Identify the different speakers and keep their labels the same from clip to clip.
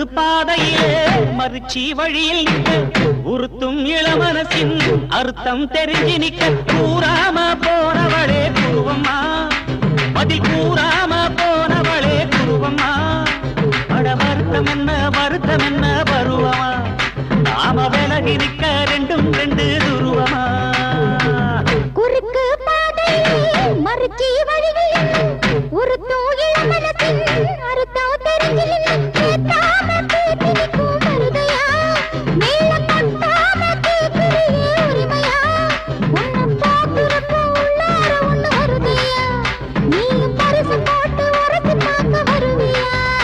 Speaker 1: பாதையிலே மறுச்சி வழியில் நிற்க உறுத்தும் இளமனசின் அர்த்தம் தெரிஞ்சு நிற்க கூறாம போனவளே குருவம்மா பதில் கூறாம போனவளே குருவம்மா அட வருத்தம் என்ன வருத்தம் என்ன பருவமா நாம விலகி நிற்க ரெண்டும் ரெண்டு துருவமா
Speaker 2: குறுக்கு பாதையிலே மறுச்சி வழிகளில் உருத்தும் இளமனசின் அறுத்தம் தெரிஞ்சில் கேட்டாம கேட்டு நிற்கும் மருதையா மேல கொட்டாம கேட்கிறியே உரிமையா உன்னை பார்க்கிறப்போ உள்ளார ஒண்ணு வருதையா நீயும் பரிசு போட்டு உரசி பார்க்க வருவியா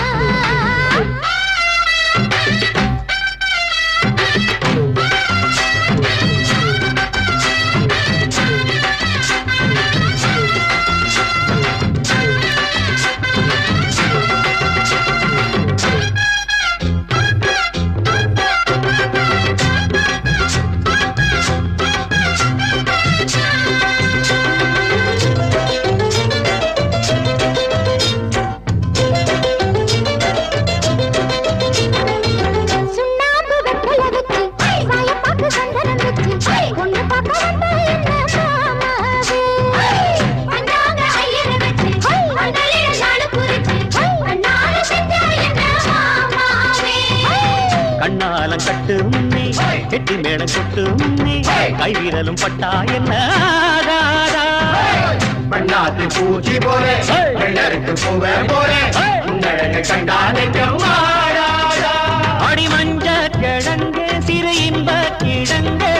Speaker 2: சுண்ணாம்பு வெத்தல வச்சு சாயப்பாக்கு சந்தனம் வச்சு பொண்ணு பார்க்க வந்தா என்ன மாமாவே பஞ்சாங்க ஐயரை வச்சு பந்தலிட நாள் குறிச்சு அண்ணால செஞ்சா என்ன மாமாவே
Speaker 1: கண்ணாலம் கட்டு முன்னே கெட்டி மேளம் கொட்டு முன்னே கை விரலும் பட்டா என்ன ஆகாதா?
Speaker 3: பண்ணாத்து பூச்சி போல வெள்ளருக்கு பூவ போல உன்னழக கண்டா நெஞ்சம் ஆடாதா
Speaker 1: அடி மஞ்ச கிழங்கு சிறு இன்ப கிழங்கு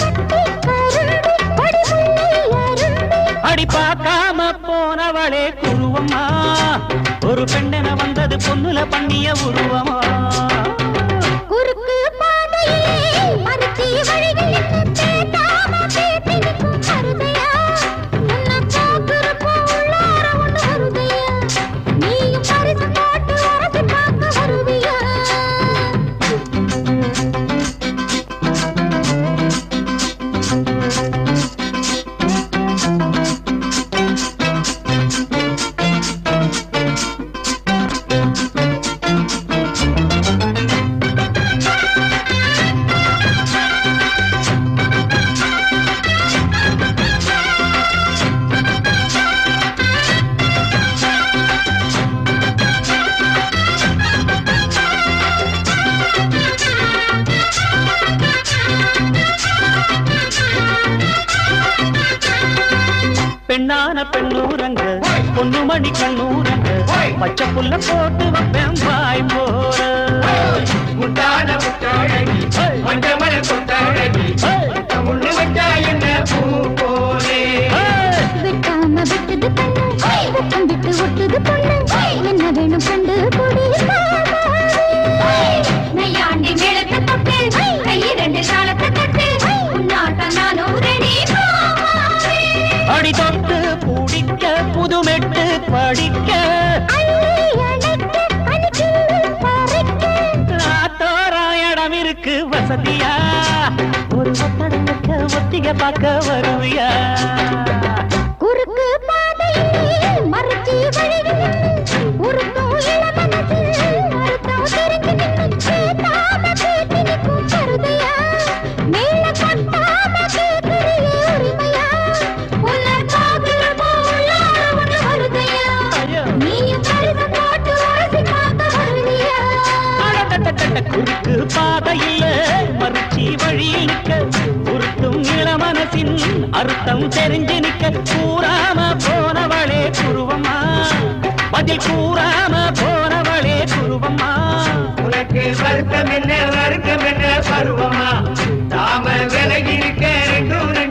Speaker 1: அடி பார்க்காம போனவளே குருவம்மா ஒரு பெண்ணென வந்தது பொண்ணுல பண்ணிய உருவமா
Speaker 2: குறுக்கு பாதையிலே மறுச்சி வழிகளில் பேசாம பேசி நிற்கும் மருதையா உன்னை பார்க்கிறப்போ உள்ளார ஒண்ணு வருதையா நீயும் பரிசு போட்டு உரசி பார்க்க வருவியா
Speaker 1: பெண்ணான பெண்ணூரங்க பொண்ணு மணி கண்ணூரங்க பச்சை புல்ல போட்டு வைப்பேன் வாய் போற
Speaker 3: முட்டான முட்டாழகி மஞ்சமல கொட்டாழகி முன்னு வச்சா என்ன பூ போலே
Speaker 2: வெட்டாம விட்டது கண்ணு வெட்டம் விட்டு ஒட்டுது பொண்ணு என்ன வேணும் கண்டு கொடி நையாண்டி மேளத்தை தொட்டு கை ரெண்டு காலத்தை தட்டு உன்னாட்டம் நானும் ரெடி
Speaker 1: அடி தொட்டு பிடிக்க புதுமெட்டு படிக்க நாத்தோரா இடம் இருக்கு வசதியா ஒரு ஒத்தடம் வைக்க ஒத்திக பார்க்க வருவியா
Speaker 2: குறுக்கு பாதையிலே மறுச்சி வழிகளில் உருத்தும் இளமனசில் அறுத்தம் தெரிஞ்சு நின்று கேட்டாம பேசி நிற்கும் கருதையா மேல கொட்டாம கேட்கிறியே உரிமையா உன்னை பார்க்கிறப்போ உள்ளார ஒண்ணு வருதையா
Speaker 1: ஐயோ.
Speaker 2: நீயும் பரிசு போட்டு உரசி பார்க்க வருவியா
Speaker 1: அடடடடட, குறுக்கு பாதையில மறுச்சி வழியில் நிற்க உருட்டும் இளமனசின் அர்த்தம் தெரிஞ்சு நிற்க கூறாம போனவளே குருவம்மா பதில் கூறாம போனவளே குருவம்மா
Speaker 3: உனக்கு வருத்தம் என்ன வருத்தம் என்ன பருவமா தாம விலகி இருக்க ரெண்டும்